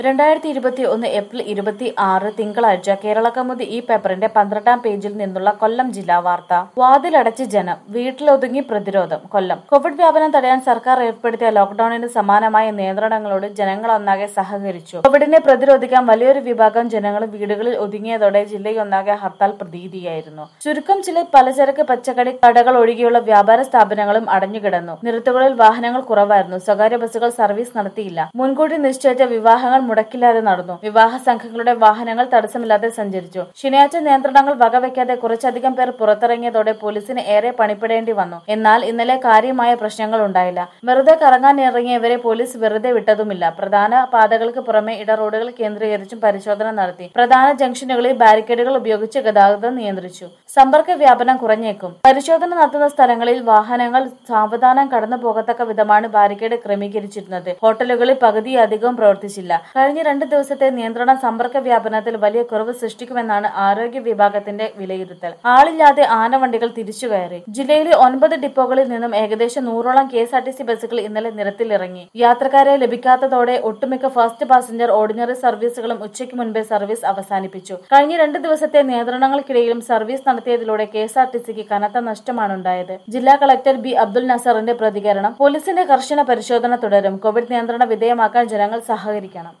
രണ്ടായിരത്തി ഇരുപത്തി ഒന്ന് ഏപ്രിൽ ഇരുപത്തി ആറ് തിങ്കളാഴ്ച കേരളകൗമുദി ഈ പേപ്പറിന്റെ പന്ത്രണ്ടാം പേജിൽ നിന്നുള്ള കൊല്ലം ജില്ലാ വാർത്ത വാതിലടച്ച് ജനം വീട്ടിലൊതുങ്ങി പ്രതിരോധം കൊല്ലം കോവിഡ് വ്യാപനം തടയാൻ സർക്കാർ ഏർപ്പെടുത്തിയ ലോക്ഡൌണിന് സമാനമായ നിയന്ത്രണങ്ങളോട് ജനങ്ങളൊന്നാകെ സഹകരിച്ചു കോവിഡിനെ പ്രതിരോധിക്കാൻ വലിയൊരു വിഭാഗം ജനങ്ങൾ വീടുകളിൽ ഒതുങ്ങിയതോടെ ജില്ലയൊന്നാകെ ഹർത്താൽ പ്രതീതിയായിരുന്നു ചുരുക്കം ചില പലചരക്ക് പച്ചക്കറി കടകൾ ഒഴികെയുള്ള വ്യാപാര സ്ഥാപനങ്ങളും അടഞ്ഞുകിടന്നു നിരത്തുകളിൽ വാഹനങ്ങൾ കുറവായിരുന്നു സ്വകാര്യ ബസ്സുകൾ സർവീസ് നടത്തിയില്ല മുൻകൂട്ടി നിശ്ചയിച്ച വിവാഹങ്ങൾ മുടക്കില്ലാതെ നടന്നു വിവാഹ സംഘങ്ങളുടെ വാഹനങ്ങൾ തടസ്സമില്ലാതെ സഞ്ചരിച്ചു ശനിയാഴ്ച നിയന്ത്രണങ്ങൾ വകവയ്ക്കാതെ കുറച്ചധികം പേർ പുറത്തിറങ്ങിയതോടെ പോലീസിന് ഏറെ പണിപ്പെടേണ്ടി വന്നു എന്നാൽ ഇന്നലെ കാര്യമായ പ്രശ്നങ്ങൾ ഉണ്ടായില്ല വെറുതെ കറങ്ങാൻ ഇറങ്ങിയവരെ പോലീസ് വെറുതെ വിട്ടതുമില്ല പ്രധാന പാതകൾക്ക് പുറമെ ഇട റോഡുകൾ കേന്ദ്രീകരിച്ചും പരിശോധന നടത്തി പ്രധാന ജംഗ്ഷനുകളിൽ ബാരിക്കേഡുകൾ ഉപയോഗിച്ച് ഗതാഗതം നിയന്ത്രിച്ചു സമ്പർക്ക വ്യാപനം കുറഞ്ഞേക്കും പരിശോധന നടത്തുന്ന സ്ഥലങ്ങളിൽ വാഹനങ്ങൾ സാവധാനം കടന്നു പോകത്തക്ക വിധമാണ് ബാരിക്കേഡ് ക്രമീകരിച്ചിരുന്നത് ഹോട്ടലുകളിൽ പകുതിയധികവും പ്രവർത്തിച്ചില്ല കഴിഞ്ഞ രണ്ട് ദിവസത്തെ നിയന്ത്രണം സമ്പർക്ക വ്യാപനത്തിൽ വലിയ കുറവ് സൃഷ്ടിക്കുമെന്നാണ് ആരോഗ്യ വിഭാഗത്തിന്റെ വിലയിരുത്തൽ ആളില്ലാതെ ആനവണ്ടികൾ തിരിച്ചുകയറി ജില്ലയിലെ ഒൻപത് ഡിപ്പോകളിൽ നിന്നും ഏകദേശം നൂറോളം K S R T C ബസ്സുകൾ ഇന്നലെ നിരത്തിലിറങ്ങി യാത്രക്കാരെ ലഭിക്കാത്തതോടെ ഒട്ടുമിക്ക ഫാസ്റ്റ് പാസഞ്ചർ ഓർഡിനറി സർവീസുകളും ഉച്ചയ്ക്ക് മുൻപേ സർവീസ് അവസാനിപ്പിച്ചു കഴിഞ്ഞ രണ്ട് ദിവസത്തെ നിയന്ത്രണങ്ങൾക്കിടയിലും സർവീസ് നടത്തിയതിലൂടെ കെ എസ് ആർ ടി സിക്ക് കനത്ത നഷ്ടമാണ് ഉണ്ടായത് ജില്ലാ കളക്ടർ ബി അബ്ദുൽ നസറിന്റെ പ്രതികരണം പോലീസിന്റെ കർശന പരിശോധന തുടരും കോവിഡ് നിയന്ത്രണ വിധേയമാക്കാൻ ജനങ്ങൾ സഹകരിക്കണം